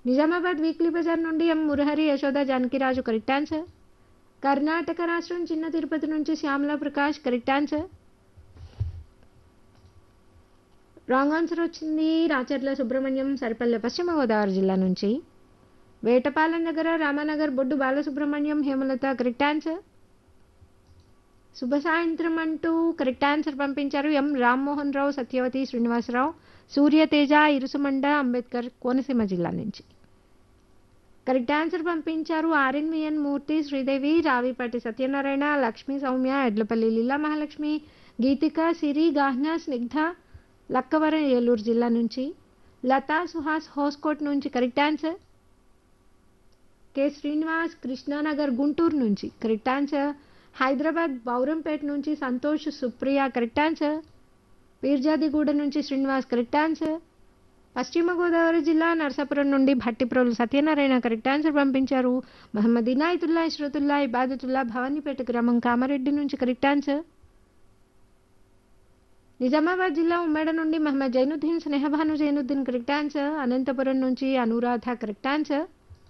Nizamabad weekly bazaar నుండి M Murahari Yashoda Janakiraju correct answer Karnataka రాష్ట్రం చిన్న తిరుపతి నుంచి Shyamala Prakash correct answer wrong answer వచ్చింది రాచర్ల సుబ్రహ్మణ్యం సరిపల్లె పశ్చిమ గోదావరి జిల్లా నుంచి వేటపాలెం దగ్గర రామానగర్ బొడ్డు బాలసుబ్రహ్మణ్యం హేమలత కరెక్ట్ ఆన్సర్ శుభ సాయంత్రం అంటూ కరెక్ట్ ఆన్సర్ పంపించారు ఎం రామ్మోహన్ రావు సత్యవతి శ్రీనివాసరావు సూర్యతేజ ఇరుసుమండ అంబేద్కర్ కోనసీమ జిల్లా నుంచి కరెక్ట్ ఆన్సర్ పంపించారు ఆర్ఎన్విఎన్ మూర్తి శ్రీదేవి రావిపాటి సత్యనారాయణ లక్ష్మీ సౌమ్య ఎడ్లపల్లి లీలా మహాలక్ష్మి గీతిక సిరి గాహ్న స్నిగ్ధ లక్కవరం ఏలూరు జిల్లా నుంచి లతా సుహాస్ హోస్కోట్ నుంచి correct answer K Srinivas Krishnanagar Guntur నుంచి కరెక్ట్ ఆన్సర్ హైదరాబాద్ బౌరంపేట నుంచి సంతోష్ సుప్రియ కరెక్ట్ ఆన్సర్ పీర్జాదిగూడ నుంచి శ్రీనివాస్ కరెక్ట్ ఆన్సర్ పశ్చిమ గోదావరి జిల్లా నరసాపురం నుండి భట్టిప్రోలు సత్యనారాయణ కరెక్ట్ ఆన్సర్ పంపించారు మహమ్మద్ ఇనాయతుల్లా ఇష్రతుల్లా ఇబాదతుల్లా భవానీపేట గ్రామం కామారెడ్డి నుంచి కరెక్ట్ ఆన్సర్ నిజామాబాద్ జిల్లా ఉమ్మేడ నుండి మహమ్మద్ జైనుద్దీన్ స్నేహభాను జైనుద్దీన్ కరెక్ట్ ఆన్సర్ అనంతపురం నుంచి అనురాధ కరెక్ట్ ఆన్సర్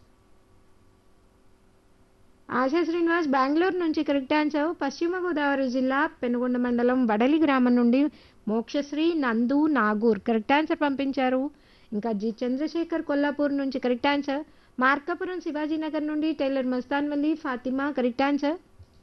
ఆశా శ్రీనివాస్ బెంగళూరు నుంచి కరెక్ట్ ఆన్సర్ పశ్చిమ గోదావరి జిల్లా పెనుగొండ మండలం వడలి గ్రామం నుండి మోక్షశ్రీ నందు నాగూర్ కరెక్ట్ ఆన్సర్ పంపించారు ఇంకా జి చంద్రశేఖర్ కొల్లాపూర్ నుంచి కరెక్ట్ ఆన్సర్ మార్కాపురం శివాజీనగర్ నుండి tailor Mastan Valli Fatima correct answer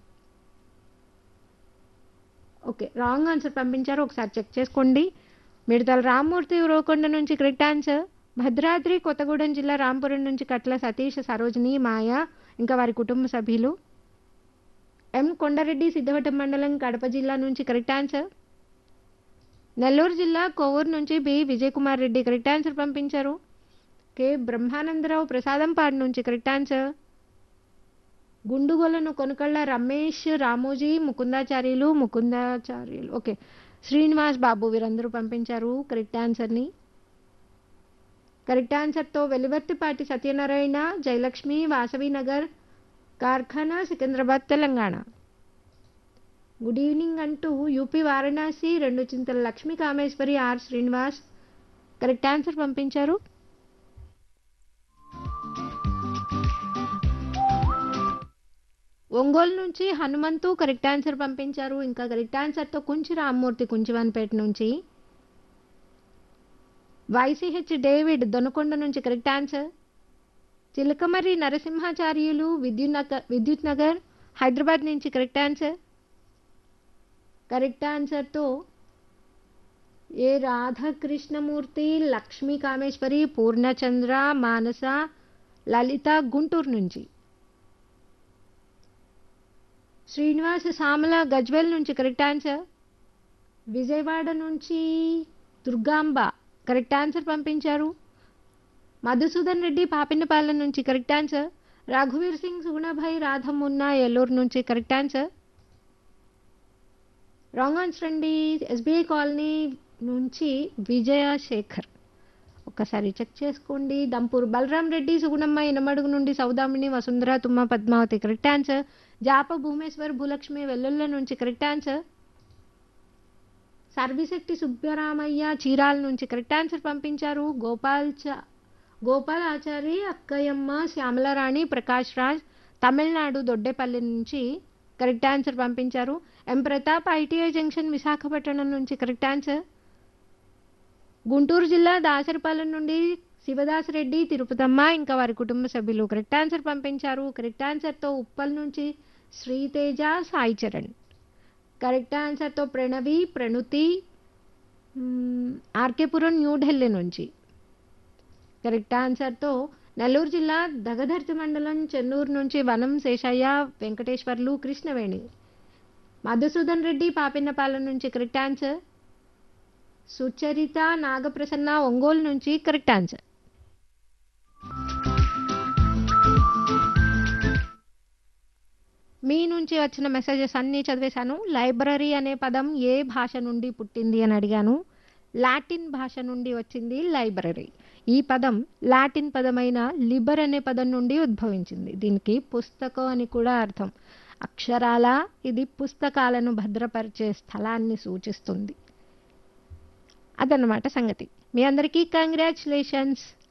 okay wrong answer పంపించారు ఒకసారి చెక్ చేసుకోండి మిడతల రామ్మూర్తి ఉరవకొండ నుంచి కరెక్ట్ ఆన్సర్ భద్రాద్రి కొత్తగూడెం జిల్లా రాంపురం నుంచి కట్ల సతీష్ సరోజిని మాయ ఇంకా వారి కుటుంబ సభ్యులు ఎం కొండారెడ్డి సిద్ధవటం మండలం కడప జిల్లా నుంచి కరెక్ట్ ఆన్సర్ నెల్లూరు జిల్లా కోవూరు నుంచి B Vijay Kumar Reddy correct answer పంపించారు కె బ్రహ్మానందరావు ప్రసాదంపాడు నుంచి correct answer Gundugolanu Konukalla Ramesh Ramoji Mukundacharyulu Mukundacharyulu okay Srinivas Babu వీరందరూ పంపించారు కరెక్ట్ ఆన్సర్ని కరెక్ట్ ఆన్సర్తో వెలివర్తిపాటి సత్యనారాయణ జయలక్ష్మి వాసవి నగర్ కార్ఖానా సికింద్రాబాద్ తెలంగాణ గుడ్ ఈవినింగ్ అంటూ యూపీ వారణాసి రెండు Chintala Lakshmi Kameswari R Srinivas correct answer పంపించారు ఒంగోలు నుంచి హనుమంతు కరెక్ట్ ఆన్సర్ పంపించారు ఇంకా కరెక్ట్ ఆన్సర్తో కుంచి రామ్మూర్తి కుంచివాన్పేట నుంచి వైసీహెచ్ డేవిడ్ దొనకొండ నుంచి కరెక్ట్ ఆన్సర్ చిలకమర్రి నరసింహాచార్యులు విద్యుత్ నగర్ విద్యుత్ నగర్ హైదరాబాద్ నుంచి కరెక్ట్ ఆన్సర్ కరెక్ట్ ఆన్సర్తో ఏ రాధాకృష్ణమూర్తి లక్ష్మీ కామేశ్వరి పూర్ణచంద్ర మానస లలిత గుంటూరు నుంచి శ్రీనివాస సామల గజ్వెల్ నుంచి కరెక్ట్ ఆన్సర్ విజయవాడ నుంచి దుర్గాంబ కరెక్ట్ ఆన్సర్ పంపించారు మధుసూదన్ రెడ్డి పాపినపాలెం నుంచి కరెక్ట్ ఆన్సర్ రఘువీర్ సింగ్ సుగుణభాయ్ రాధమున్నా ఎల్లూరు నుంచి కరెక్ట్ ఆన్సర్ రాంగ్ ఆన్సర్ అండి ఎస్బీఐ కాలనీ నుంచి విజయశేఖర్ ఒక్కసారి చెక్ చేసుకోండి దంపూర్ బలరాం రెడ్డి సుగుణమ్మ ఇనమడుగు నుండి సౌదామిని వసుంధర తుమ్మ పద్మావతి కరెక్ట్ ఆన్సర్ జాప భూమేశ్వర్ భూలక్ష్మి వెల్లుల్ల నుంచి కరెక్ట్ ఆన్సర్ సర్విశెట్టి సుబ్బరామయ్య చీరాల నుంచి కరెక్ట్ ఆన్సర్ పంపించారు గోపాల్ చ గోపాల్ ఆచారి అక్కయ్యమ్మ శ్యామలారాణి ప్రకాష్ రాజ్ తమిళనాడు దొడ్డేపల్లి నుంచి కరెక్ట్ ఆన్సర్ పంపించారు M Pratap ITI junction Visakhapatnam నుంచి కరెక్ట్ ఆన్సర్ గుంటూరు జిల్లా దాసరిపాలెం నుండి శివదాసరెడ్డి తిరుపతమ్మ ఇంకా వారి కుటుంబ సభ్యులు కరెక్ట్ ఆన్సర్ పంపించారు కరెక్ట్ ఆన్సర్తో ఉప్పల్ నుంచి శ్రీతేజ సాయి చరణ్ కరెక్ట్ ఆన్సర్తో ప్రణవి ప్రణుతి ఆర్కేపురం న్యూఢిల్లీ నుంచి కరెక్ట్ ఆన్సర్తో నెల్లూరు జిల్లా దగదర్తి మండలం చెన్నూరు నుంచి వనం శేషయ్య వెంకటేశ్వర్లు కృష్ణవేణి మధుసూదన్ రెడ్డి పాపిన్నపాలెం నుంచి కరెక్ట్ ఆన్సర్ సుచరిత నాగప్రసన్న ఒంగోలు నుంచి కరెక్ట్ ఆన్సర్ మీ నుంచి వచ్చిన మెసేజెస్ అన్నీ చదివేశాను లైబ్రరీ అనే పదం ఏ భాష నుండి పుట్టింది అని అడిగాను లాటిన్ భాష నుండి వచ్చింది లైబ్రరీ ఈ పదం లాటిన్ పదమైన లిబర్ అనే పదం నుండి ఉద్భవించింది దీనికి పుస్తకం అని కూడా అర్థం అక్షరాల ఇది పుస్తకాలను భద్రపరిచే స్థలాన్ని సూచిస్తుంది అదన్నమాట సంగతి మీ అందరికీ కంగ్రాచులేషన్స్